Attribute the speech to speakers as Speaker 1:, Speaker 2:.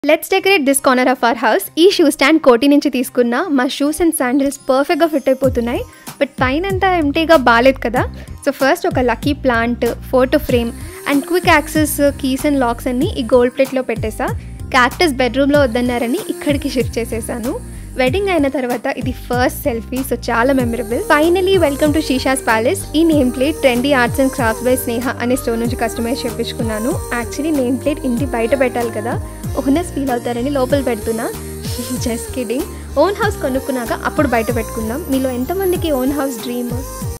Speaker 1: let's decorate this corner of our house ఈ shoe stand Koti నుంచి తీసుకున్న మా షూస్ అండ్ శాండిల్స్ పర్ఫెక్ట్గా ఫిట్ అయిపోతున్నాయి బట్ పైన అంతా ఎంటీగా బాగాలేదు కదా సో ఫస్ట్ ఒక lucky plant photo frame and quick access keys and locks అన్ని ఈ గోల్డ్ ప్లేట్లో పెట్టేసా క్యాక్టస్ బెడ్రూమ్లో వద్దన్నారని ఇక్కడికి షిఫ్ట్ చేసేసాను వెడ్డింగ్ అయిన తర్వాత ఇది ఫస్ట్ సెల్ఫీ సో చాలా memorable finally welcome to Sheesha's palace ఈ name plate trendy arts and crafts by Sneha అనే స్టోర్ నుంచి కస్టమైజ్ చేయించుకున్నాను యాక్చువల్లీ నేమ్ ప్లేట్ ఇంటి బయట పెట్టాలి కదా ఓనర్స్ ఫీల్ అవుతారని లోపల పెడుతున్నా జస్ట్ కిడింగ్ ఓన్ హౌస్ కొనుక్కున్నాక అప్పుడు బయట పెట్టుకుందాం మీలో ఎంతమందికి ఓన్ హౌస్ డ్రీమ్